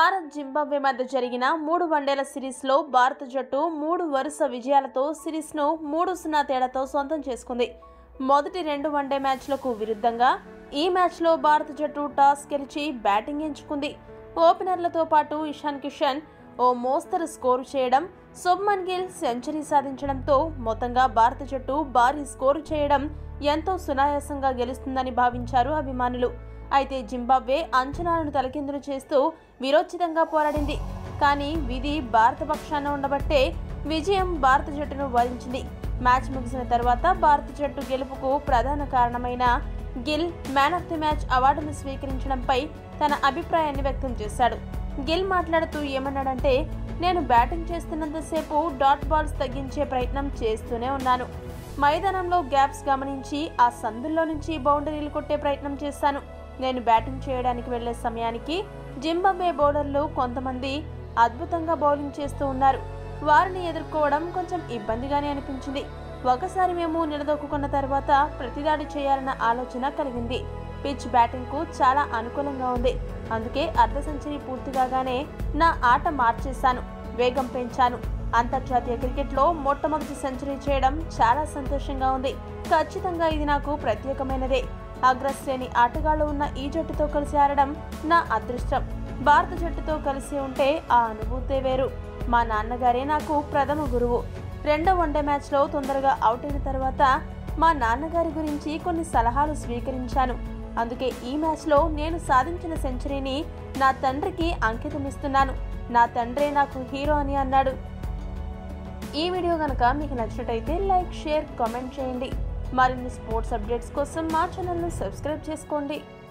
Bharat Zimbabwe మధ్య జరిగిన మూడు వన్డేల సిరీస్లో భారత జట్టు మూడు వరుస విజయాలతో సిరీస్ను మూడు సున్నా తేడాతో సొంతం చేసుకుంది మొదటి రెండు వన్డే మ్యాచ్లకు విరుద్ధంగా ఈ మ్యాచ్లో భారత జట్టు టాస్ గెలిచి బ్యాటింగ్ ఎంచుకుంది ఓపెనర్లతో పాటు ఇషాన్ కిషన్ ఓ మోస్తరు స్కోరు చేయడం శుభ్మన్ గిల్ సెంచరీ సాధించడంతో మొత్తంగా భారత జట్టు భారీ స్కోరు చేయడం ఎంతో సునాయాసంగా గెలుస్తుందని భావించారు అభిమానులు అయితే జింబాబ్వే అంచనాలను తలకిందులు చేస్తూ వీరోచితంగా పోరాడింది కానీ విధి భారత పక్షాన ఉండబట్టే విజయం భారత జట్టును వరించింది మ్యాచ్ ముగిసిన తర్వాత భారత జట్టు గెలుపుకు ప్రధాన కారణమైన Gill man of the match అవార్డును స్వీకరించడంపై తన అభిప్రాయాన్ని వ్యక్తం చేశాడు గిల్ మాట్లాడుతూ ఏమన్నాడంటే నేను బ్యాటింగ్ చేస్తున్నంతసేపు డాట్ బాల్స్ తగ్గించే ప్రయత్నం చేస్తూనే ఉన్నాను మైదానంలో గ్యాప్స్ గమనించి ఆ సందుల్లో నుంచి బౌండరీలు కొట్టే ప్రయత్నం చేశాను నేను బ్యాటింగ్ చేయడానికి వెళ్లే సమయానికి జింబాబ్వే బౌలర్లు కొంతమంది అద్భుతంగా బౌలింగ్ చేస్తూ ఉన్నారు వారిని ఎదుర్కోవడం కొంచెం ఇబ్బందిగానే అనిపించింది ఒకసారి మేము నిలదొక్కున్న తర్వాత ప్రతిదాడి చేయాలన్న ఆలోచన కలిగింది పిచ్ బ్యాటింగ్ కు చాలా అనుకూలంగా ఉంది అందుకే అర్ధ సెంచరీ పూర్తి కాగానే నా ఆట మార్చేశాను వేగం పెంచాను అంతర్జాతీయ క్రికెట్లో మొట్టమొదటి సెంచరీ చేయడం చాలా సంతోషంగా ఉంది ఖచ్చితంగా ఇది నాకు ప్రత్యేకమైనదే అగ్రశ్రేణి ఆటగాళ్లు ఉన్న ఈ జట్టుతో కలిసి ఆడడం నా అదృష్టం భారత జట్టుతో కలిసి ఉంటే ఆ అనుభూతే వేరు మా నాన్నగారే నాకు ప్రథమ గురువు రెండో వన్డే మ్యాచ్లో తొందరగా అవుట్ అయిన తర్వాత మా నాన్నగారి గురించి కొన్ని సలహాలు స్వీకరించాను అందుకే ఈ మ్యాచ్లో నేను సాధించిన సెంచరీని నా తండ్రికి అంకితం ఇస్తున్నాను నా తండ్రే నాకు హీరో అని అన్నాడు ఈ వీడియో కనుక మీకు నచ్చినట్టయితే లైక్ షేర్ కామెంట్ చేయండి మరిన్ని స్పోర్ట్స్ అప్డేట్స్ కోసం మా ఛానల్ను సబ్స్క్రైబ్ చేసుకోండి